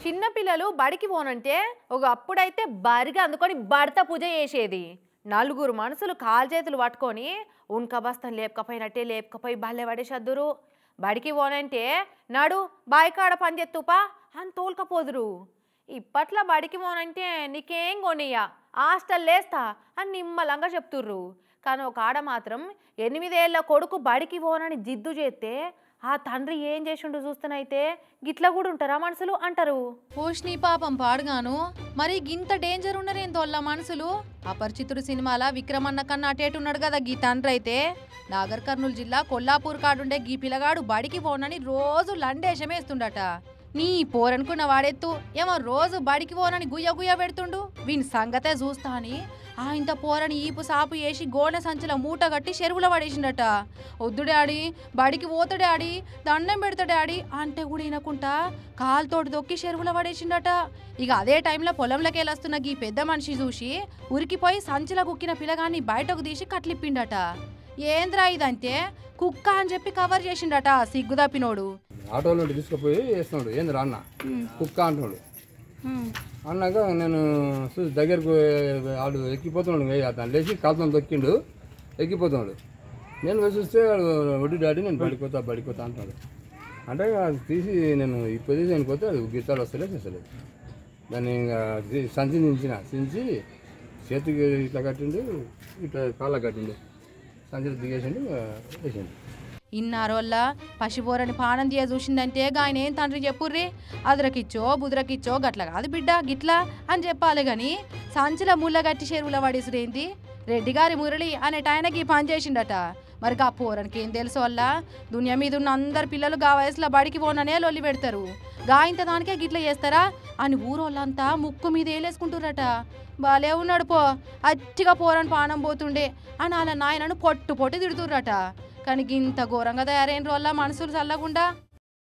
చిన్నపిల్లలు బడికి పోనంటే ఒక అప్పుడైతే బరిగా అందుకొని భర్త పూజ చేసేది నలుగురు మనుషులు కాలు చేతులు పట్టుకొని ఉన్క బస్తం లేపకపోయినట్టే లేపకపోయి బల్లె పడేసద్దురు బడికి పోనంటే నడు బాయికాడ పని చేత్తుపా అని తోలుకపోదురు ఇప్పట్లో బడికి పోనంటే నీకేం కొనియ్యా హాస్టల్ లేస్తా అని నిమ్మలంగా చెప్తుర్రు కానీ ఒక ఆడ మాత్రం ఎనిమిదేళ్ల కొడుకు బడికి పోనని జిద్దు చేస్తే ఆ తండ్రి ఏం చేసిండు చూస్తేనైతే గిట్లా కూడా ఉంటారా మనుషులు అంటారు పోష్ని పాపం పాడుగాను మరి గింత డేంజర్ ఉన్నరేం తోళ్ళ మనుషులు అపరిచితుడు సినిమాల విక్రమన్న కన్నా అటేటున్నాడు కదా గీ తండ్రి అయితే నాగర్ కర్నూలు జిల్లా కొల్లాపూర్ కాడుండే గీ పిల్లగాడు బడికి పోనని రోజు లండేషమేస్తుండట నీ పోరనుకున్న వాడెత్తు ఏమో రోజు బడికి పోనని గుయ్య గుయ్య పెడుతుండు వీని సంగతే చూస్తా అని ఆ ఇంత పోరని ఈపు సాపు వేసి గోనె సంచిలో మూట కట్టి చెరువులో పడేసిండట వద్దు డాడీ బడికి పోతాడు డాడీ దండం పెడతాడు డాడీ అంటే కూడా వినకుండా కాలుతోటి దొక్కి చెరువులో పడేసిండట ఇక అదే టైంలో పొలంలోకి వెళ్ళొస్తున్న ఈ పెద్ద మనిషి చూసి ఉరికిపోయి సంచిలో కుక్కిన పిల్లగాన్ని బయటకు తీసి కట్లిప్పిండట ఏంద్రా ఇదంతే కుక్క అని చెప్పి కవర్ చేసిండట సిగ్గుదప్పినోడు ఆటోలో నుండి తీసుకుపోయి వేస్తున్నాడు ఏంది రా అన్న కుక్క అంటున్నాడు అన్నాక నేను చూసి దగ్గరకు వాడు ఎక్కిపోతున్నాడు ఇంకా అతను లేచి కాలుతో దొక్కిండు ఎక్కిపోతున్నాడు నేను పోయి చూస్తే వాడు వడ్డీ డాడీ నేను బడిపోతా బడిపోతా అంటున్నాడు అంటే అది తీసి నేను ఈ పొజిషన్కి పోతే అది గిట్టాలు వస్తలే చేస్తలేదు దాన్ని ఇంకా తీ- సంచి దించిన దించి చేతికి ఇట్లా కట్టిండు ఇట్లా కాళ్ళ కట్టిండు సంచిలో దిగేసిండు ఇంకా వేసిండు ఇన్నారోళ్ళ పసిపోరని పానం తీయ చూసిందంటే ఆయన ఏం తండ్రి చెప్పుర్రి అదరకిచ్చో బుదరకిచ్చో గట్ల కాదు బిడ్డ గిట్లా అని చెప్పాలి గాని సంచిల ముళ్ళ గట్టి చెరువుల పడేసుడేంది రెడ్డి గారి మురళి అనేట ఆయనకి పని చేసిండట మరి ఆ పోరనికి ఏం తెలుసు వల్ల దునియా మీద ఉన్న అందరు పిల్లలు గా వయసులో బడికి పోననే లొల్లి పెడతారు గా ఇంత దానికే గిట్ల చేస్తారా అని ఊరోళ్ళంతా ముక్కు మీద ఏలేసుకుంటుర్రట బాలే ఉన్నాడు పో అట్టిగా పోరని పానం పోతుండే అని అలా నాయనను పొట్టు పొట్టు తిడుతుర్రట కానీ ఇంత ఘోరంగా తయారైన వల్ల మనుషులు చల్లకుండా